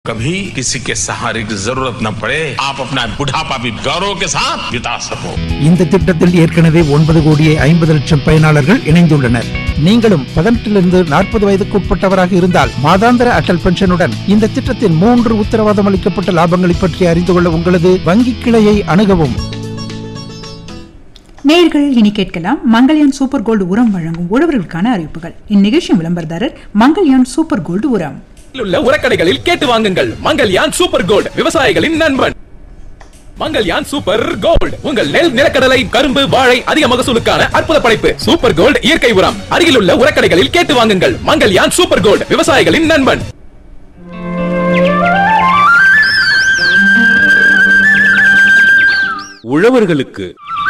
कभी किसी के सहारे की जरूरत न पड़े आप अपना बुढ़ापा भी गौरव के साथ बिता सको இந்த திட்டத்தில் ஏற்கனவே ஒன்பது கோடியே ஐம்பது லட்சம் பயனாளர்கள் இணைந்துள்ளனர் நீங்களும் பதினெட்டிலிருந்து நாற்பது வயதுக்கு உட்பட்டவராக இருந்தால் மாதாந்திர அடல் பென்ஷனுடன் இந்த திட்டத்தின் மூன்று உத்தரவாதம் அளிக்கப்பட்ட லாபங்களை பற்றி அறிந்து கொள்ள உங்களது வங்கி கிளையை அணுகவும் நேயர்கள் இனி கேட்கலாம் மங்கள்யான் சூப்பர் கோல்டு உரம் வழங்கும் உழவர்களுக்கான அறிவிப்புகள் இந்நிகழ்ச்சி விளம்பரதாரர் மங்கள்யான் சூப்பர் கோல்டு உரம் உள்ள உரக்கடைகளில் கேட்டு வாங்குங்கள் மங்கல்யான் சூப்பர் கோல்ட் விவசாயிகளின் நண்பன் மங்கல்யான் சூப்பர் கோல்ட் உங்கள் நெல் நிலக்கடலை கரும்பு வாழை அதிக மகசூலுக்கான அற்புத படைப்பு சூப்பர் கோல்ட் இயற்கை உரம் அருகில் உள்ள உரக்கடைகளில் கேட்டு வாங்குங்கள் மங்கல்யான் சூப்பர் கோல்ட் விவசாயிகளின் நண்பன் உழவர்களுக்கு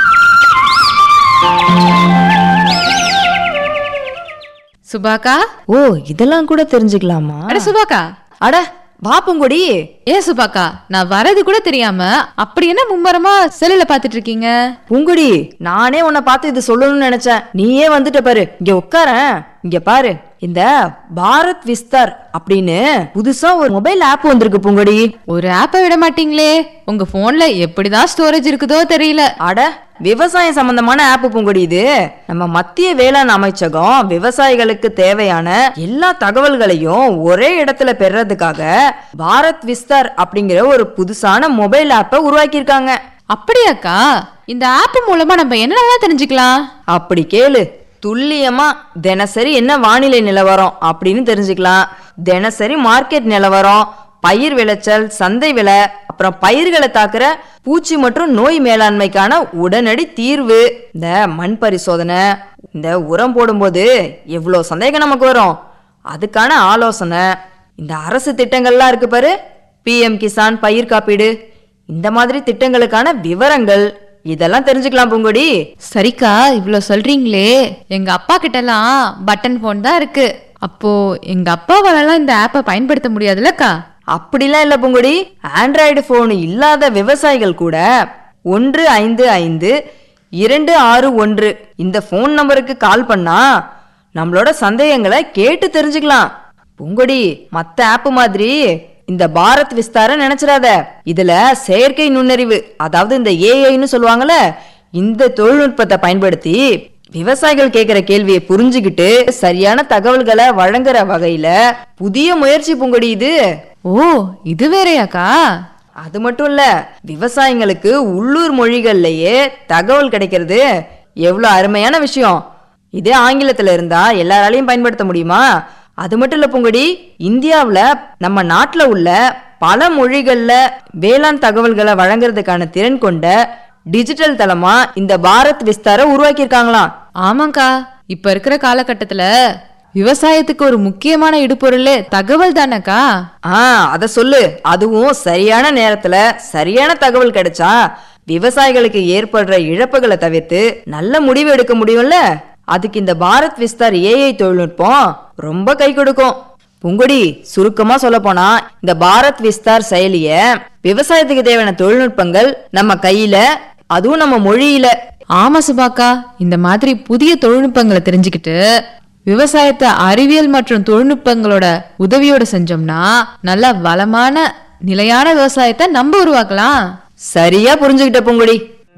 சுபாக்கா ஓ இதெல்லாம் கூட தெரிஞ்சுக்கலாமா அட சுபாக்கா அட வாப்பங்குடி ஏ சுபாக்கா நான் வரது கூட தெரியாம அப்படி என்ன மும்மரமா செல்லுல பாத்துட்டு இருக்கீங்க பூங்குடி நானே உன்னை பார்த்து இது சொல்லணும்னு நினைச்சேன் நீயே வந்துட்ட பாரு இங்க உட்காரேன் இங்க பாரு இந்த பாரத் விஸ்தார் அப்படின்னு புதுசா ஒரு மொபைல் ஆப் வந்திருக்கு பூங்குடி ஒரு ஆப்பை விட மாட்டீங்களே உங்க போன்ல எப்படிதான் ஸ்டோரேஜ் இருக்குதோ தெரியல அட விவசாயம் சம்பந்தமான ஆப் பூங்குடி இது நம்ம மத்திய வேளாண் அமைச்சகம் விவசாயிகளுக்கு தேவையான எல்லா தகவல்களையும் ஒரே இடத்துல பெறதுக்காக பாரத் விஸ்தார் அப்படிங்கிற ஒரு புதுசான மொபைல் ஆப்பை உருவாக்கியிருக்காங்க அப்படியாக்கா இந்த ஆப் மூலமா நம்ம என்னென்னலாம் தெரிஞ்சுக்கலாம் அப்படி கேளு துல்லியமா தினசரி என்ன வானிலை நிலவரம் அப்படின்னு தெரிஞ்சுக்கலாம் தினசரி மார்க்கெட் நிலவரம் பயிர் விளைச்சல் சந்தை விலை அப்புறம் பயிர்களை தாக்குற பூச்சி மற்றும் நோய் மேலாண்மைக்கான உடனடி தீர்வு இந்த மண் பரிசோதனை இந்த உரம் போடும்போது எவ்வளோ சந்தேகம் நமக்கு வரும் அதுக்கான ஆலோசனை இந்த அரசு திட்டங்கள்லாம் இருக்கு பாரு பிஎம் கிசான் பயிர் காப்பீடு இந்த மாதிரி திட்டங்களுக்கான விவரங்கள் இதெல்லாம் தெரிஞ்சுக்கலாம் பூங்கொடி சரிக்கா இவ்ளோ சொல்றீங்களே எங்க அப்பா கிட்டலாம் பட்டன் போன் தான் இருக்கு அப்போ எங்க அப்பாவாலலாம் இந்த ஆப்பை பயன்படுத்த முடியாதுல்லக்கா அப்படிலாம் இல்ல பூங்குடி ஆண்ட்ராய்டு போன் இல்லாத விவசாயிகள் கூட ஒன்று ஐந்து ஐந்து இரண்டு ஆறு ஒன்று இந்த ஃபோன் நம்பருக்கு கால் பண்ணா நம்மளோட சந்தேகங்களை கேட்டு தெரிஞ்சுக்கலாம் பூங்கொடி மத்த ஆப் மாதிரி இந்த பாரத் விஸ்தார நினைச்சிடாத இதுல செயற்கை நுண்ணறிவு அதாவது இந்த ஏஐன்னு சொல்லுவாங்கல்ல இந்த தொழில்நுட்பத்தை பயன்படுத்தி விவசாயிகள் கேட்கிற கேள்வியை புரிஞ்சுக்கிட்டு சரியான தகவல்களை வழங்குற வகையில புதிய முயற்சி பூங்கொடி இது ஓ இது வேறயாக்கா அது மட்டும் இல்ல விவசாயிங்களுக்கு உள்ளூர் மொழிகள்லயே தகவல் கிடைக்கிறது எவ்வளவு அருமையான விஷயம் இதே ஆங்கிலத்துல இருந்தா எல்லாராலையும் பயன்படுத்த முடியுமா அது மட்டும் இல்ல பூங்கொடி இந்தியாவுல நம்ம நாட்டுல உள்ள பல மொழிகள்ல வேளாண் தகவல்களை வழங்குறதுக்கான திறன் கொண்ட டிஜிட்டல் தளமா இந்த பாரத் விஸ்தார உருவாக்கியிருக்காங்களாம் ஆமாக்கா இப்ப இருக்கிற காலகட்டத்துல விவசாயத்துக்கு ஒரு முக்கியமான இடுபொருள் தகவல் தானக்கா ஆ அத சொல்லு அதுவும் சரியான நேரத்துல சரியான தகவல் கிடைச்சா விவசாயிகளுக்கு ஏற்படுற இழப்புகளை தவிர்த்து நல்ல முடிவு எடுக்க முடியும்ல அதுக்கு இந்த பாரத் விஸ்தார் ஏஐ தொழில்நுட்பம் ரொம்ப கை கொடுக்கும் புங்குடி சுருக்கமா சொல்ல போனா இந்த பாரத் விஸ்தார் செயலிய விவசாயத்துக்கு தேவையான தொழில்நுட்பங்கள் நம்ம கையில அதுவும் நம்ம மொழியில ஆமா சுபாக்கா இந்த மாதிரி புதிய தொழில்நுட்பங்களை தெரிஞ்சுக்கிட்டு விவசாயத்தை அறிவியல் மற்றும் தொழில்நுட்பங்களோட உதவியோட செஞ்சோம்னா நல்ல வளமான நிலையான விவசாயத்தை நம்ம உருவாக்கலாம் சரியா புரிஞ்சுக்கிட்ட பூங்குடி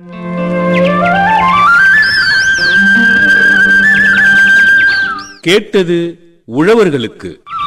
கேட்டது உழவர்களுக்கு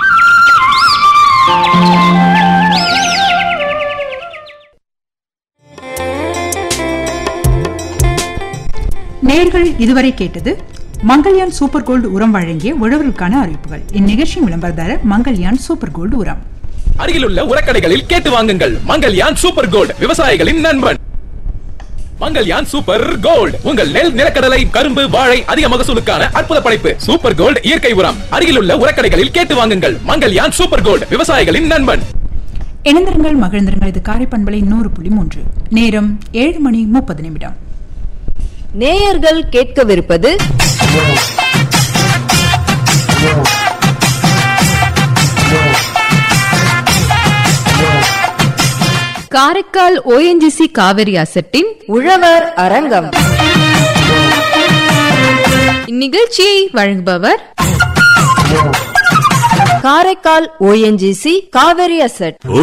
நேயர்கள் இதுவரை கேட்டது மங்கள்யான் சூப்பர் கோல்டு உரம் வழங்கிய உழவர்களுக்கான அறிவிப்புகள் இந்நிகழ்ச்சி விளம்பரதாரர் மங்கள்யான் சூப்பர் கோல்டு உரம் அருகில் உள்ள உரக்கடைகளில் கேட்டு வாங்குங்கள் மங்கல்யான் சூப்பர் கோல்ட் விவசாயிகளின் நண்பன் மங்கல்யான் சூப்பர் கோல்ட் உங்கள் நெல் நிலக்கடலை கரும்பு வாழை அதிக மகசூலுக்கான அற்புத படைப்பு சூப்பர் கோல்ட் இயற்கை உரம் அருகில் உள்ள உரக்கடைகளில் கேட்டு வாங்குங்கள் மங்கல்யான் சூப்பர் கோல்ட் விவசாயிகளின் நண்பன் இணைந்திருங்கள் மகிழ்ந்திருங்கள் இது காரை பண்பலை நூறு புள்ளி மூன்று நேரம் ஏழு மணி முப்பது நிமிடம் நேயர்கள் கேட்கவிருப்பது காரைக்கால் ஓஎன்ஜிசி காவிரி அசட்டின் உழவர் அரங்கம் இந்நிகழ்ச்சியை வழங்குபவர் காரைக்கால் ஓஎன்ஜிசி காவேரி அசட்